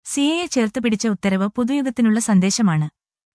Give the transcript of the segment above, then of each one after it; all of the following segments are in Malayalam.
സിഎയെ ചേർത്തുപിടിച്ച ഉത്തരവ് പുതുയുഗത്തിനുള്ള സന്ദേശമാണ്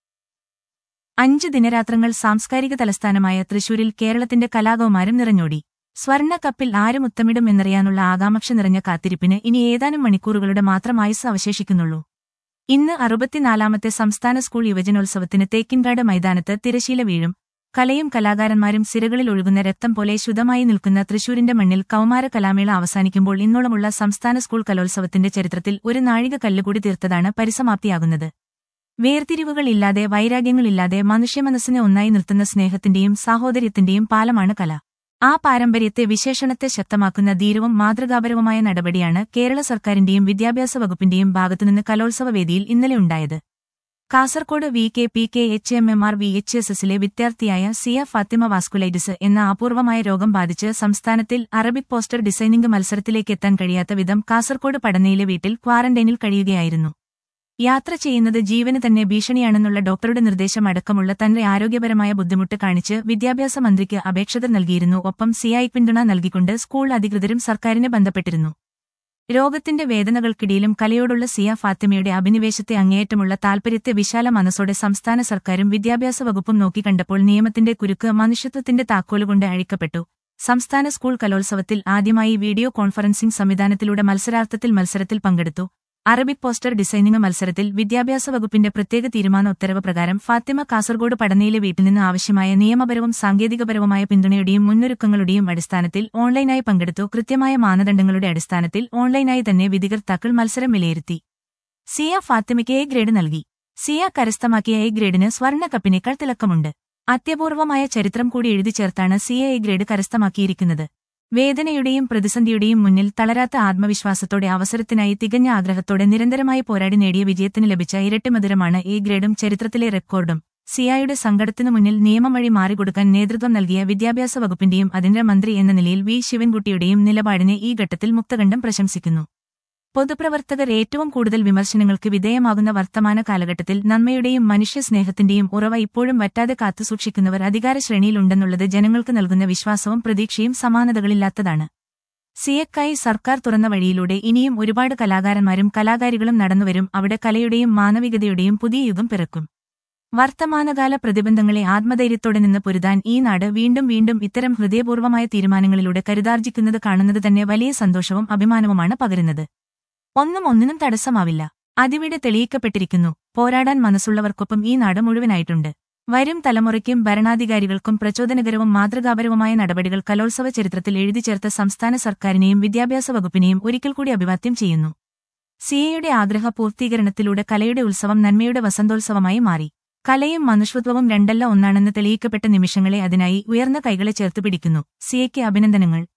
അഞ്ച് ദിനരാത്രങ്ങൾ സാംസ്കാരിക തലസ്ഥാനമായ തൃശൂരിൽ കേരളത്തിന്റെ കലാകൗമാരം നിറഞ്ഞോടി സ്വർണ്ണ കപ്പിൽ ആരും ഉത്തമിടും എന്നറിയാനുള്ള ആകാംക്ഷ നിറഞ്ഞ കാത്തിരിപ്പിന് ഇനി ഏതാനും മണിക്കൂറുകളുടെ മാത്രം ആയുസ് അവശേഷിക്കുന്നുള്ളൂ ഇന്ന് അറുപത്തിനാലാമത്തെ സംസ്ഥാന സ്കൂൾ യുവജനോത്സവത്തിന് തേക്കിൻകാട് മൈതാനത്ത് തിരശീല വീഴും കലയും കലാകാരന്മാരും സിരകളിൽ ഒഴുകുന്ന രക്തം പോലെ ശുദ്ധമായി നിൽക്കുന്ന തൃശൂരിന്റെ മണ്ണിൽ കൗമാര കലാമേള അവസാനിക്കുമ്പോൾ ഇന്നോളമുള്ള സംസ്ഥാന സ്കൂൾ കലോത്സവത്തിന്റെ ചരിത്രത്തിൽ ഒരു നാഴിക കല്ലുകൂടി തീർത്തതാണ് പരിസമാപ്തിയാകുന്നത് വേർതിരിവുകളില്ലാതെ വൈരാഗ്യങ്ങളില്ലാതെ മനുഷ്യമനസ്സിനെ ഒന്നായി നിർത്തുന്ന സ്നേഹത്തിന്റെയും സാഹോദര്യത്തിന്റെയും പാലമാണ് കല ആ പാരമ്പര്യത്തെ വിശേഷണത്തെ ശക്തമാക്കുന്ന ധീരവും മാതൃകാപരവുമായ നടപടിയാണ് കേരള സർക്കാരിന്റെയും വിദ്യാഭ്യാസ വകുപ്പിന്റെയും ഭാഗത്തുനിന്ന് കലോത്സവ വേദിയിൽ ഇന്നലെ ഉണ്ടായത് Kasaragod V K P K H M M R V H S എസിലെ വിദ്യാർത്ഥിയായ സിയ ഫാത്തിമ വാസ്കുലൈറ്റിസ് എന്ന അപൂർവമായ രോഗം ബാധിച്ച് സംസ്ഥാനത്തിൽ അറബിക് പോസ്റ്റർ ഡിസൈനിംഗ് മത്സരത്തിലേക്ക് എത്താൻ കഴിയാത്ത വിധം കാസർകോട് പടനയിലെ വീട്ടിൽ ക്വാറന്റൈനിൽ കഴിയുകയായിരുന്നു യാത്ര ചെയ്യുന്നത് ജീവന് തന്നെ ഭീഷണിയാണെന്നുള്ള ഡോക്ടറുടെ നിർദ്ദേശം അടക്കമുള്ള തന്റെ ആരോഗ്യപരമായ ബുദ്ധിമുട്ട് കാണിച്ച് വിദ്യാഭ്യാസ മന്ത്രിക്ക് അപേക്ഷ നൽകിയിരുന്നു ഒപ്പം സിയായി പിന്തുണ നൽകിക്കൊണ്ട് സ്കൂൾ അധികൃതരും സർക്കാരിനെ ബന്ധപ്പെട്ടിരുന്നു രോഗത്തിന്റെ വേദനകൾക്കിടയിലും കലയോടുള്ള സിയ ഫാത്തിമയുടെ അഭിനിവേശത്തെ അങ്ങേയറ്റമുള്ള താൽപര്യത്തെ വിശാല മനസ്സോടെ സംസ്ഥാന സർക്കാരും വിദ്യാഭ്യാസ വകുപ്പും നോക്കിക്കണ്ടപ്പോൾ നിയമത്തിന്റെ കുരുക്ക് മനുഷ്യത്വത്തിന്റെ താക്കോലുകൊണ്ട് അഴിക്കപ്പെട്ടു സംസ്ഥാന സ്കൂൾ കലോത്സവത്തിൽ ആദ്യമായി വീഡിയോ കോൺഫറൻസിംഗ് സംവിധാനത്തിലൂടെ മത്സരാർത്ഥത്തിൽ മത്സരത്തിൽ പങ്കെടുത്തു അറബിക് പോസ്റ്റർ ഡിസൈനിംഗ് മത്സരത്തിൽ വിദ്യാഭ്യാസ വകുപ്പിന്റെ പ്രത്യേക തീരുമാന ഉത്തരവ് പ്രകാരം ഫാത്തിമ കാസർഗോഡ് പടനയിലെ വീട്ടിൽ നിന്ന് ആവശ്യമായ നിയമപരവും സാങ്കേതികപരവുമായ പിന്തുണയുടെയും മുന്നൊരുക്കങ്ങളുടെയും അടിസ്ഥാനത്തിൽ ഓൺലൈനായി പങ്കെടുത്തു കൃത്യമായ മാനദണ്ഡങ്ങളുടെ അടിസ്ഥാനത്തിൽ ഓൺലൈനായി തന്നെ വിധികർത്താക്കൾ മത്സരം വിലയിരുത്തി സിയ ഫാത്തിമയ്ക്ക് എ ഗ്രേഡ് നൽകി സിയ കരസ്ഥമാക്കിയ എ ഗ്രേഡിന് സ്വർണ്ണ കപ്പിനേക്കാൾ തിളക്കമുണ്ട് അത്യപൂർവമായ ചരിത്രം കൂടി എഴുതി ചേർത്താണ് സിയ എ ഗ്രേഡ് കരസ്ഥമാക്കിയിരിക്കുന്നത് വേദനയുടെയും പ്രതിസന്ധിയുടെയും മുന്നിൽ തളരാത്ത ആത്മവിശ്വാസത്തോടെ അവസരത്തിനായി തികഞ്ഞ ആഗ്രഹത്തോടെ നിരന്തരമായി പോരാടി നേടിയ വിജയത്തിന് ലഭിച്ച ഇരട്ടി മധുരമാണ് ഈ ഗ്രേഡും ചരിത്രത്തിലെ റെക്കോർഡും സിയായുടെ സങ്കടത്തിനു മുന്നിൽ നിയമം വഴി മാറിക്കൊടുക്കാൻ നേതൃത്വം നൽകിയ വിദ്യാഭ്യാസ വകുപ്പിന്റെയും അതിന്റെ മന്ത്രി എന്ന നിലയിൽ വി ശിവൻകുട്ടിയുടെയും നിലപാടിനെ ഈ ഘട്ടത്തിൽ മുക്തകണ്ഠം പ്രശംസിക്കുന്നു പൊതുപ്രവർത്തകർ ഏറ്റവും കൂടുതൽ വിമർശനങ്ങൾക്ക് വിധേയമാകുന്ന വർത്തമാന കാലഘട്ടത്തിൽ നന്മയുടെയും മനുഷ്യസ്നേഹത്തിന്റെയും ഉറവ ഇപ്പോഴും വറ്റാതെ കാത്തുസൂക്ഷിക്കുന്നവർ അധികാര ശ്രേണിയിലുണ്ടെന്നുള്ളത് ജനങ്ങൾക്ക് നൽകുന്ന വിശ്വാസവും പ്രതീക്ഷയും സമാനതകളില്ലാത്തതാണ് സിയക്കായി സർക്കാർ തുറന്ന വഴിയിലൂടെ ഇനിയും ഒരുപാട് കലാകാരന്മാരും കലാകാരികളും നടന്നുവരും അവിടെ കലയുടെയും മാനവികതയുടെയും പുതിയ യുഗം പിറക്കും വർത്തമാനകാല പ്രതിബന്ധങ്ങളെ ആത്മധൈര്യത്തോടെ നിന്ന് പൊരുതാൻ ഈ നാട് വീണ്ടും വീണ്ടും ഇത്തരം ഹൃദയപൂർവമായ തീരുമാനങ്ങളിലൂടെ കരുതാർജിക്കുന്നത് കാണുന്നത് തന്നെ വലിയ സന്തോഷവും അഭിമാനവുമാണ് പകരുന്നത് ഒന്നും ഒന്നിനും തടസ്സമാവില്ല അതിവിടെ തെളിയിക്കപ്പെട്ടിരിക്കുന്നു പോരാടാൻ മനസ്സുള്ളവർക്കൊപ്പം ഈ നാട് മുഴുവനായിട്ടുണ്ട് വരും തലമുറയ്ക്കും ഭരണാധികാരികൾക്കും പ്രചോദനകരവും മാതൃകാപരവുമായ നടപടികൾ കലോത്സവ ചരിത്രത്തിൽ എഴുതി ചേർത്ത സംസ്ഥാന സർക്കാരിനെയും വിദ്യാഭ്യാസ വകുപ്പിനെയും ഒരിക്കൽ കൂടി അഭിവാദ്യം ചെയ്യുന്നു സിഎയുടെ ആഗ്രഹ പൂർത്തീകരണത്തിലൂടെ കലയുടെ ഉത്സവം നന്മയുടെ വസന്തോത്സവമായി മാറി കലയും മനുഷ്യത്വവും രണ്ടല്ല ഒന്നാണെന്ന് തെളിയിക്കപ്പെട്ട നിമിഷങ്ങളെ അതിനായി ഉയർന്ന കൈകളെ ചേർത്തുപിടിക്കുന്നു സിയയ്ക്ക് അഭിനന്ദനങ്ങൾ